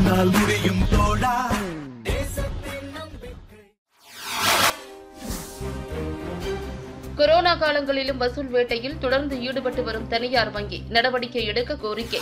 உன்னால் முடியும் தோழா கொரோனா காலங்களிலும் வசூல் வேட்டையில் தொடர்ந்து ஈடுபட்டு வரும் தனியார் வங்கி நடவடிக்கை எடுக்க கோரிக்கை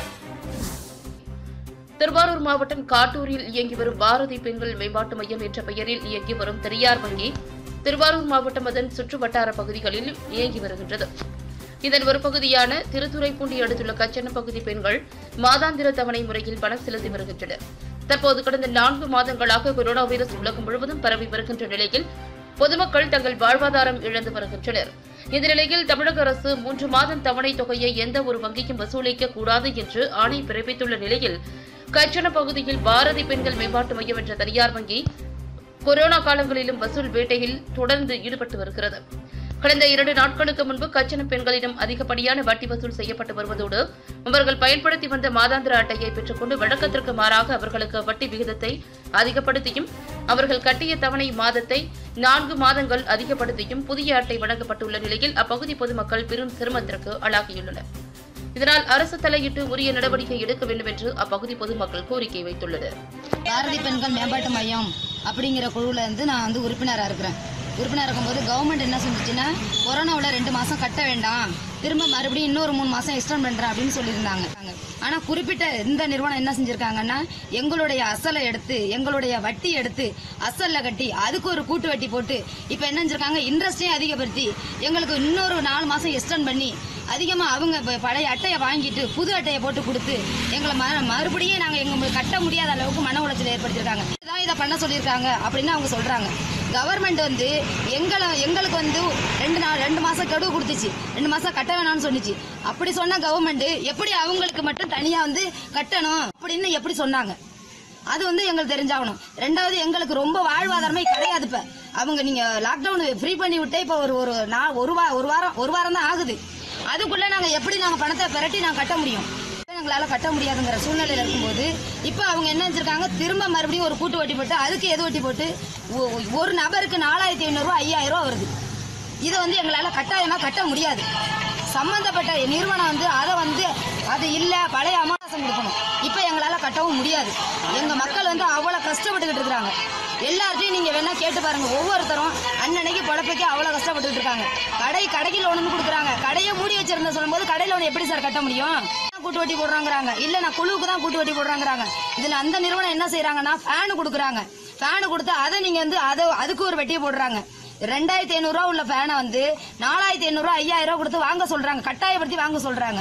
திருவாரூர் மாவட்டம் காட்டூரில் இயங்கி வரும் பாரதி பெண்கள் மேம்பாட்டு மையம் என்ற பெயரில் இயங்கி வரும் தனியார் வங்கி திருவாரூர் மாவட்டம் அதன் சுற்று வட்டார பகுதிகளில் இயங்கி வருகின்றது இதன் ஒரு பகுதியான திருத்துறைப்பூண்டி அடுத்துள்ள கச்சன பகுதி பெண்கள் மாதாந்திர தவணை முறையில் பணம் செலுத்தி வருகின்றனர் தற்போது கடந்த நான்கு மாதங்களாக கொரோனா வைரஸ் உலகம் முழுவதும் பரவி வருகின்ற நிலையில் பொதுமக்கள் தங்கள் வாழ்வாதாரம் இழந்து வருகின்றனர் இந்த நிலையில் தமிழக அரசு மூன்று மாதம் தவணை தொகையை எந்த ஒரு வங்கிக்கும் வசூலிக்க கூடாது என்று ஆணை பிறப்பித்துள்ள நிலையில் கச்சன பகுதியில் பாரதி பெண்கள் மேம்பாட்டு மையம் என்ற தனியார் வங்கி கொரோனா காலங்களிலும் வசூல் வேட்டையில் தொடர்ந்து ஈடுபட்டு வருகிறது கடந்த இரண்டு நாட்களுக்கு முன்பு கச்சன பெண்களிடம் அதிகப்படியான வட்டி வசூல் செய்யப்பட்டு வருவதோடு அவர்கள் பயன்படுத்தி வந்த மாதாந்திர அட்டையை பெற்றுக்கொண்டு வழக்கத்திற்கு மாறாக அவர்களுக்கு வட்டி விகிதத்தை அதிகப்படுத்தியும் அவர்கள் கட்டிய தவணை மாதத்தை நான்கு மாதங்கள் அதிகப்படுத்தியும் புதிய அட்டை வழங்கப்பட்டுள்ள நிலையில் அப்பகுதி பொதுமக்கள் பெரும் சிரமத்திற்கு ஆளாகியுள்ளனர் இதனால் அரசு தலையிட்டு உரிய நடவடிக்கை எடுக்க வேண்டும் என்று அப்பகுதி பொதுமக்கள் கோரிக்கை வைத்துள்ளனர் பாரதி பெண்கள் மேம்பாட்டு மையம் அப்படிங்கிற குழுவில் இருந்து நான் வந்து உறுப்பினராக இருக்கிறேன் உறுப்பினராக இருக்கும்போது கவர்மெண்ட் என்ன செஞ்சுச்சுன்னா கொரோனாவில் ரெண்டு மாதம் கட்ட வேண்டாம் திரும்ப மறுபடியும் இன்னொரு மூணு மாதம் எக்ஸ்டெண்ட் பண்ணுறேன் அப்படின்னு சொல்லியிருந்தாங்க ஆனால் குறிப்பிட்ட இந்த நிறுவனம் என்ன செஞ்சுருக்காங்கன்னா எங்களுடைய அசலை எடுத்து எங்களுடைய வட்டி எடுத்து அசலில் கட்டி அதுக்கு ஒரு கூட்டு வட்டி போட்டு இப்போ என்ன செஞ்சுருக்காங்க இன்ட்ரெஸ்டையும் அதிகப்படுத்தி எங்களுக்கு இன்னொரு நாலு மாதம் எக்ஸ்டெண்ட் பண்ணி அதிகமாக அவங்க இப்ப பழைய அட்டையை வாங்கிட்டு புது அட்டையை போட்டு கொடுத்து எங்களை ம- மறுபடியும் நாங்கள் எங்களுக்கு கட்ட முடியாத அளவுக்கு மன உளைச்சல் ஏற்படுத்தியிருக்காங்க இதான் இதை பண்ண சொல்லியிருக்காங்க அப்படின்னு அவங்க சொல்கிறாங்க கவர்மெண்ட் வந்து எங்களை எங்களுக்கு வந்து ரெண்டு நாள் ரெண்டு மாதம் கெடு கொடுத்துச்சு ரெண்டு மாதம் கட்ட வேணாம்னு சொன்னிச்சு அப்படி சொன்ன கவர்மெண்ட் எப்படி அவங்களுக்கு மட்டும் தனியாக வந்து கட்டணும் அப்படின்னு எப்படி சொன்னாங்க அது வந்து எங்களுக்கு தெரிஞ்சாகணும் ரெண்டாவது எங்களுக்கு ரொம்ப வாழ்வாதாரமே கிடையாது இப்ப அவங்க நீங்க லாக்டவுன் ஃப்ரீ பண்ணி விட்டே இப்ப ஒரு ஒரு நா- ஒரு வா ஒரு வாரம் ஒரு வாரம் தான் ஆகுது அதுக்குள்ள நாங்க எப்படி நாங்க பணத்தை பிரட்டி நாங்க கட்ட முடியும் எங்களால கட்ட முடியாதுங்கிற சூழ்நிலையில இருக்கும்போது இப்ப அவங்க என்ன செஞ்சிருக்காங்க திரும்ப மறுபடியும் ஒரு கூட்டு வட்டி போட்டு அதுக்கு எது வட்டி போட்டு ஒ- ஒரு நபருக்கு நாலாயிரத்தி ஐநூறு ரூபாய் ஐயாயிரம் ரூபாய் வருது இதை வந்து எங்களால கட்டாயமா கட்ட முடியாது சம்பந்தப்பட்ட நிறுவனம் வந்து அதை வந்து அது இல்ல பழைய அமாவாசம் கொடுக்கணும் இப்ப எங்களால கட்டவும் முடியாது எங்க மக்கள் வந்து அவ்வளவு கஷ்டப்பட்டுக்கிட்டு இருக்காங்க எல்லார்ட்டையும் நீங்க வேணா கேட்டு பாருங்க ஒவ்வொருத்தரும் அன்னன்னைக்கு பொழப்புக்கே அவ்வளவு கஷ்டப்பட்டுட்டு இருக்காங்க கடை கடைக்கு லோன் கொடுக்குறாங்க கடையை மூடி வச்சிருந்த சொல்லும்போது கடை லோன் எப்படி சார் கட்ட முடியும் கூட்டு வட்டி போடுறாங்கிறாங்க இல்ல நான் குழுவுக்கு தான் கூட்டு வட்டி போடுறாங்கிறாங்க இதுல அந்த நிறுவனம் என்ன செய்யறாங்கன்னா ஃபேனு கொடுக்குறாங்க ஃபேனு கொடுத்து அதை நீங்க வந்து அதை அதுக்கு ஒரு வட்டியை போடுறாங்க ரெண்டாயிரத்தி ஐநூறு ரூபா உள்ள ஃபேனை வந்து நாலாயிரத்தி ஐநூறு ரூபா ஐயாயிரம் ரூபா கொடுத்து வாங்க சொல்றாங்க கட்டாயப்படுத்தி வாங்க சொல்றாங்க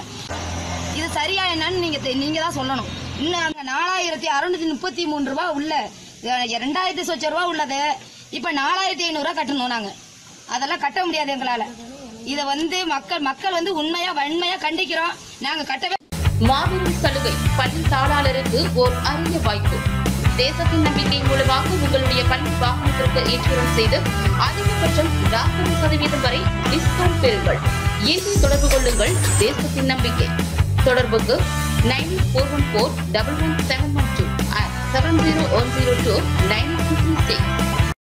இது சரியா என்னன்னு நீங்க தெ- நீங்க தான் சொல்லணும் இன்னும் அங்க நாலாயிரத்தி அறுநூத்தி முப்பத்தி மூணு ரூபா உள்ள அஹ், ரெண்டாயிரத்தி சொச்ச ரூபா உள்ளது இப்ப நாலாயிரத்தி ஐநூறு ரூபா கட்டணும் நாங்க அதெல்லாம் கட்ட முடியாது எங்களால இத வந்து மக்கள் மக்கள் வந்து உண்மையா வன்மையா கண்டிக்கிறோம் நாங்க கட்டவே மாபெரும் சலுகை பள்ளி தாளாளருக்கு ஓர் அரிய வாய்ப்பு தேசத்தின் நம்பிக்கை மூலமாக உங்களுடைய பள்ளி வாகனத்திற்கு இன்சூரன்ஸ் செய்து அதிகபட்சம் நாற்பது சதவீதம் வரை டிஸ்கவுண்ட் பெறுங்கள் இன்று தொடர்பு கொள்ளுங்கள் தேசத்தின் நம்பிக்கை தொடர்புக்கு nine four one four double one seven one two seven zero one zero two nine six